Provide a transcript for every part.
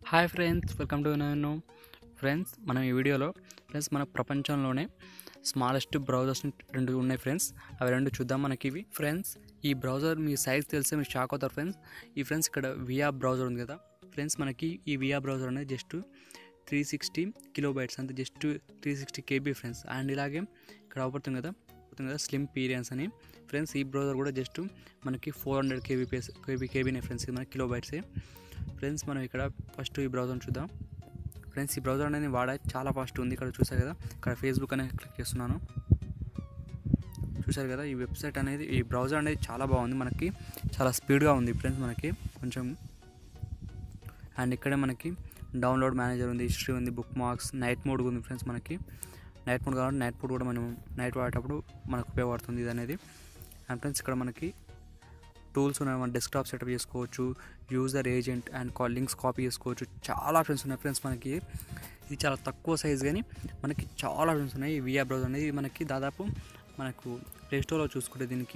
hi friends welcome to నేను friends మనం ఈ వీడియోలో ఫ్రెండ్స్ మన ప్రపంచంలోనే స్మాలెస్ట్ బ్రౌజర్స్ రెండు ఉన్నాయి ఫ్రెండ్స్ అవి రెండు చూద్దాం మనకి ఇవి ఫ్రెండ్స్ ఈ బ్రౌజర్ మీ సైజ్ తెలిస్తే మీరు షాక్ అవుతారు ఫ్రెండ్స్ ఈ ఫ్రెండ్స్ ఇక్కడ వియా బ్రౌజర్ ఉంది కదా ఫ్రెండ్స్ మనకి ఈ వియా బ్రౌజర్ అనేది just three sixty kilo bytes అంటే just three sixty KB friends and ఇలాగే ఇక్కడ అవుపడుతుంది కదా అవుతుంది కదా స్లిమ్ పీరియన్స్ అని ఫ్రెండ్స్ ఈ బ్రౌజర్ కూడా జస్ట్ మనకి ఫోర్ హండ్రెడ్ కేబీపీఎస్ కేబీ కేబీనే ఫ్రెండ్స్ ఇది మనకి కిలో బైట్సే ఫ్రెండ్స్ మనం ఇక్కడ ఫస్ట్ ఈ బ్రౌజర్ చూద్దాం ఫ్రెండ్స్ ఈ బ్రౌజర్ అనేది వాడా చాలా ఫాస్ట్ ఉంది ఇక్కడ చూసారు కదా ఇక్కడ ఫేస్బుక్ అనేది క్లిక్ చేస్తున్నాను చూసారు కదా ఈ వెబ్సైట్ అనేది ఈ బ్రౌజర్ అనేది చాలా బాగుంది మనకి చాలా స్పీడ్గా ఉంది ఫ్రెండ్స్ మనకి కొంచెం అండ్ ఇక్కడే మనకి డౌన్లోడ్ మేనేజర్ ఉంది హిస్టరీ ఉంది బుక్ మార్క్స్ నైట్ మోడ్ ఉంది ఫ్రెండ్స్ మనకి నైట్ మోడ్ కాబట్టి నైట్ మోడ్ కూడా మనం నైట్ వాడేటప్పుడు మనకు ఉపయోగపడుతుంది ఇది అనేది అండ్ ఫ్రెండ్స్ ఇక్కడ మనకి టూల్స్ ఉన్నాయి మన డెస్క్టాప్ సెటప్ చేసుకోవచ్చు user agent and call links copy చేసుకోవచ్చు చాలా ఆప్షన్స్ ఉన్నాయి ఫ్రెండ్స్ మనకి ఇది చాలా తక్కువ సైజ్ కానీ మనకి చాలా ఆప్షన్స్ ఉన్నాయి ఈ విఆర్ బ్రౌజర్ అనేది ఇది మనకి దాదాపు మనకు ప్లేస్టోర్లో చూసుకుంటే దీనికి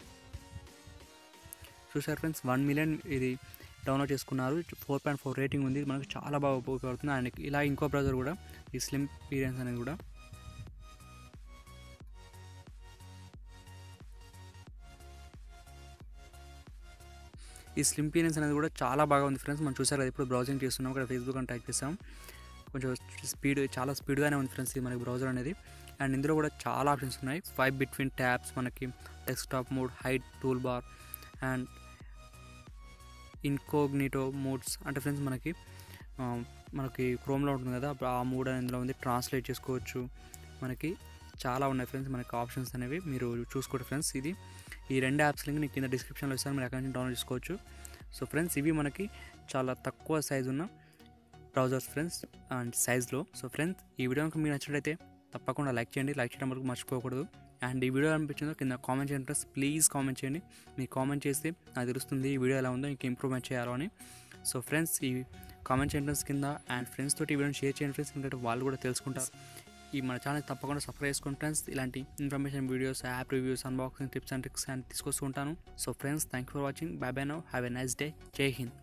చూసారు ఫ్రెండ్స్ వన్ మిలియన్ ఇది డౌన్లోడ్ చేసుకున్నారు ఫోర్ పాయింట్ ఫోర్ రేటింగ్ ఉంది ఇది మనకు చాలా బాగా ఉపయోగపడుతుంది అండ్ ఇలా ఇంకో బ్రౌజర్ కూడా ఈ స్లిమ్ పీరియన్స్ అనేది కూడా ఈ స్లిమ్ పీరియన్స్ అనేది కూడా చాలా బాగా ఉంది ఫ్రెండ్స్ మనం చూసారు కదా ఇప్పుడు బ్రౌజింగ్ చేస్తున్నాం ఇక్కడ ఫేస్బుక్ అని టైప్ చేసాం కొంచెం స్పీడ్ చాలా స్పీడ్గానే ఉంది ఫ్రెండ్స్ ఇది మనకి బ్రౌజర్ అనేది అండ్ ఇందులో కూడా చాలా ఆప్షన్స్ ఉన్నాయి ఫైవ్ బిట్వీన్ ట్యాబ్స్ మనకి desktop mode height toolbar and incognito modes అంటే ఫ్రెండ్స్ మనకి ఆ, మనకి క్రోమ్లో ఉంటుంది కదా ఆ మోడ్ అనేది ఇందులో ఉంది ట్రాన్స్లేట్ చేసుకోవచ్చు మనకి చాలా ఉన్నాయి ఫ్రెండ్స్ మనకి ఆప్షన్స్ అనేవి మీరు చూసుకోండి ఫ్రెండ్స్ ఇది ఈ రెండు యాప్స్ లింక్ నేను కింద డిస్క్రిప్షన్లో ఇస్తాను మీరు అక్కడి నుంచి డౌన్లోడ్ చేసుకోవచ్చు సో ఫ్రెండ్స్ ఇవి మనకి చాలా తక్కువ సైజ్ ఉన్న బ్రౌజర్స్ ఫ్రెండ్స్ అండ్ సైజ్లో సో ఫ్రెండ్స్ ఈ వీడియో కనుక మీకు నచ్చినట్లయితే తప్పకుండా లైక్ చేయండి లైక్ చేయడం వరకు మర్చిపోకూడదు అండ్ ఈ వీడియో అనిపించిందో కింద కామెంట్ చేయండి ఫ్రెండ్స్ ప్లీజ్ కామెంట్ చేయండి మీరు కామెంట్ చేస్తే నాకు తెలుస్తుంది ఈ వీడియో ఎలా ఉందో ఇంకా ఇంప్రూవ్మెంట్ చేయాలో అని సో ఫ్రెండ్స్ ఈ కామెంట్ చేయండి ఫ్రెండ్స్ కింద అండ్ ఫ్రెండ్స్ తోటి ఈ వీడియోని షేర్ చేయండి ఫ్రెండ్స్ ఎందుకంటే వాళ్ళు కూడా తెలుసుకుంటారు ఈ మన ఛానల్ తప్పకుండా సబ్స్క్రైబ్ చేసుకోండి ఫ్రెండ్స్ ఇలాంటి information videos app reviews unboxing tips and tricks and తీసుకొస్తూ ఉంటాను so friends thank you for watching bye bye no have a nice day జై హింద్